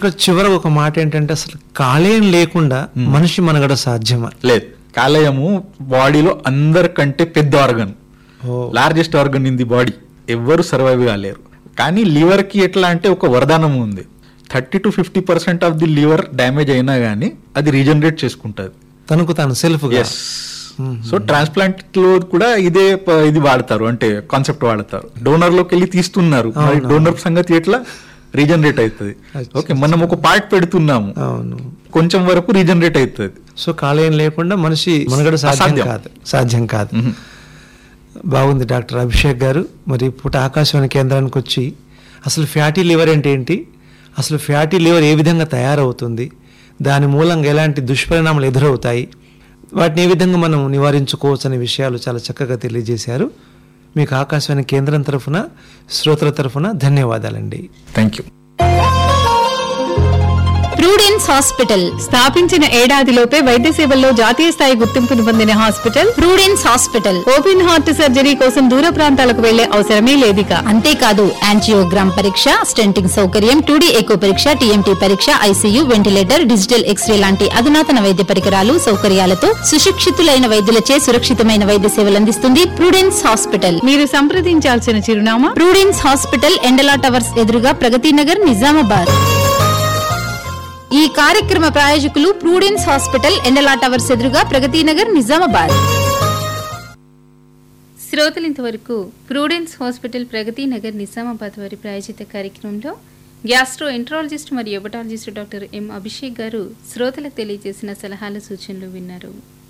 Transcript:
ఇక్కడ చివర ఒక మాట ఏంటంటే అసలు కాలేయం లేకుండా మనిషి మనగడ సాధ్యమా లేదు కాలేయము బాడీలో అందరికంటే పెద్ద organ oh largest organ in the body ఎవ్వరు సర్వైవ్ కాలేరు కానీ లివర్ కి ఎట్లా అంటే ఒక వరదానం ఉంది thirty to fifty percent of the liver damage అయినా కానీ అది రీజనరేట్ చేసుకుంటుంది తనకు తాను సెల్ఫ్ గా ఎస్ సో ట్రాన్స్ప్లాంట్ లో కూడా ఇదే ప- ఇది వాడతారు అంటే కాన్సెప్ట్ వాడతారు డోనర్ లోకి వెళ్ళి తీస్తున్నారు మరి డోనర్ సంగతి ఎట్లా రీజనరేట్ అవుతుంది ఓకే మనం ఒక పార్ట్ పెడుతున్నాము అవును కొంచెం వరకు రీజనరేట్ అవుతుంది సో కాలేయం లేకుండా మనిషి మనగడ సాధ్యం అసాధ్యం. కాదు సాధ్యం కాదు బాగుంది డాక్టర్ అభిషేక్ గారు మరి పూట ఆకాశవాణి కేంద్రానికి వచ్చి అసలు ఫ్యాటీ లివర్ అంటే ఏంటి అసలు ఫ్యాటీ లివర్ ఏ విధంగా తయారవుతుంది దాని మూలంగా ఎలాంటి దుష్పరిణామాలు ఎదురవుతాయి వాటిని ఏ విధంగా మనం నివారించుకోవచ్చు అనే విషయాలు చాలా చక్కగా తెలియజేశారు మీకు ఆకాశవాణి కేంద్రం తరఫున శ్రోతల తరఫున ధన్యవాదాలండి థ్యాంక్ యూ ప్రూడెన్స్ హాస్పిటల్ స్థాపించిన ఏడాదిలోపే వైద్య సేవల్లో జాతీయ స్థాయి గుర్తింపును పొందిన hospital Prudence hospital open heart surgery కోసం దూర ప్రాంతాలకు వెళ్లే అవసరమే లేదిక అంతేకాదు యాంజియోగ్రామ్ పరీక్ష స్టెంటింగ్ సౌకర్యం టూడీ ఎకో పరీక్ష టీఎంటీ పరీక్ష ఐసీయూ వెంటిలేటర్ డిజిటల్ ఎక్స్రే లాంటి అధునాతన వైద్య పరికరాలు సౌకర్యాలతో సుశిక్షితులైన వైద్యులచే సురక్షితమైన వైద్య సేవలు అందిస్తుంది ప్రూడెన్స్ హాస్పిటల్ మీరు సంప్రదించాల్సిన చిరునామా ప్రూడెన్స్ హాస్పిటల్ ఎండలా టవర్స్ ఎదురుగా ప్రగతి నగర్ నిజామాబాద్ ఈ కార్యక్రమ ప్రాయోజకులు ప్రూడెన్స్ హాస్పిటల్ ఎండలా టవర్స్ ఎదురుగా ప్రగతి నగర్ నిజామాబాద్ శ్రోతలు ఇంతవరకు ప్రూడెన్స్ హాస్పిటల్ ప్రగతి నగర్ నిజామాబాద్ వారి ప్రాయోజిత కార్యక్రమంలో గ్యాస్ట్రో ఎంట్రాలజిస్ట్ మరియు ఎబటాలజిస్ట్ డాక్టర్ ఎం అభిషేక్ గారు శ్రోతలకు తెలియజేసిన సలహాలు సూచనలు విన్నారు